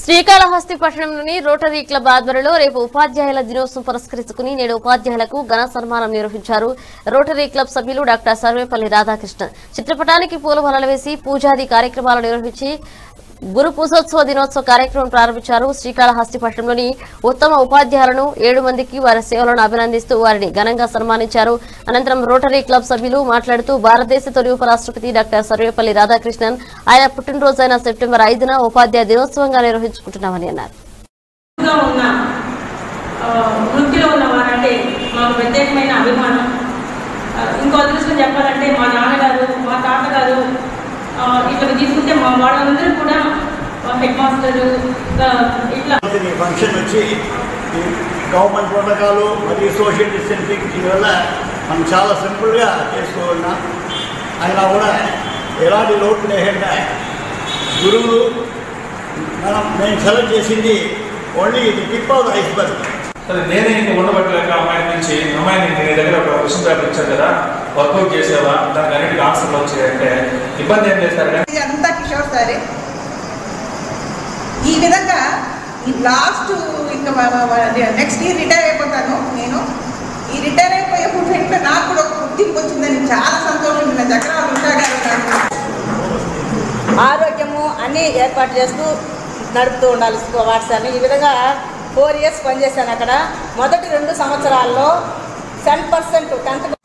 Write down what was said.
శ్రీకాళహస్తి పట్టణంలోని rotary club ఆధ్వర్యంలో రేపు ఉపాధ్యాయుల దినోత్సవం పురస్కరించుకుని నేడు ఉపాధ్యాయులకు ఘన సన్మానం నిర్వహించారు రోటరీ క్లబ్ సభ్యులు డాక్టర్ సర్వేపల్లి రాధాకృష్ణన్ చిత్రపటానికి పూలమాలలు వేసి పూజాది కార్యక్రమాలు నిర్వహించి గురు పూజోత్సవ దినోత్సవ కార్యక్రమం ప్రారంభించారు శ్రీకాళహస్తి పట్టణంలోని ఉత్తమ ఉపాధ్యాయులను ఏడు మందికి వారి సేవలను అభినందిస్తూ వారిని ఘనంగా సన్మానించారు అనంతరం రోటరీ క్లబ్ సభ్యులు మాట్లాడుతూ భారతదేశ తొలి ఉపరాష్ట్రపతి డాక్టర్ సర్వేపల్లి రాధాకృష్ణన్ ఆయన పుట్టినరోజైన సెప్టెంబర్ ఐదున ఉపాధ్యాయ దినోత్సవంగా నిర్వహించుకుంటున్నామని అన్నారు గా ఉన్న ఆ, వృత్తిలో ఉన్న వారంటే మాకు ప్రత్యేకమైన అభిమానం ఆ, ఇంకో అదృష్టం చెప్పాలంటే మా నాన్నగారు మా తాతగారు ఆ, ఇట్లా తీసుకుంటే మా వాళ్ళందరూ కూడా మా హెడ్ మాస్టరు ఆ, ఇట్లా ఈ ఫంక్షన్ వచ్చి ఈ గవర్నమెంట్ ప్రోటోకాలు మరియు సోషల్ డిస్టెన్సింగ్ దీనివల్ల మనం చాలా సింపుల్గా చేసుకోవాలన్నా అయినా కూడా ఎలాంటి లోటు లేకుండా గురువులు మనం మేము సెలెక్ట్ చేసింది ఓన్లీ ఇది టిప్ ఆఫ్ ద ఐస్బర్గ్ సరే నేనే ఇంక ఉండబట్టలేక అమ్మాయి నుంచి అమ్మాయిని నీ దగ్గర ఒక క్వశ్చన్ పేపర్ ఇచ్చారు కదా వర్కౌట్ చేసేవా దానికి అన్నిటికీ ఆన్సర్లు వచ్చాయంటే ఇబ్బంది ఏం చేస్తారు కానీ ఇది అంతా కిషోర్ సారే ఈ విధంగా ఈ లాస్ట్ ఇంకా నెక్స్ట్ ఇయర్ రిటైర్ అయిపోతాను నేను ఈ రిటైర్ అయిపోయే మూమెంట్లో నాకు కూడా ఒక గుర్తింపు వచ్చిందని చాలా సంతోషం ఉన్న చక్రాలు ఉషా గారు నాకు ఆరోగ్యము అన్నీ ఏర్పాటు చేస్తూ నడుపుతూ ఉండాలి వాట్సాప్ని ఈ విధంగా ఫోర్ ఇయర్స్ పనిచేశాను అక్కడ మొదటి రెండు సంవత్సరాల్లో టెన్ పర్సెంట్ టెన్త్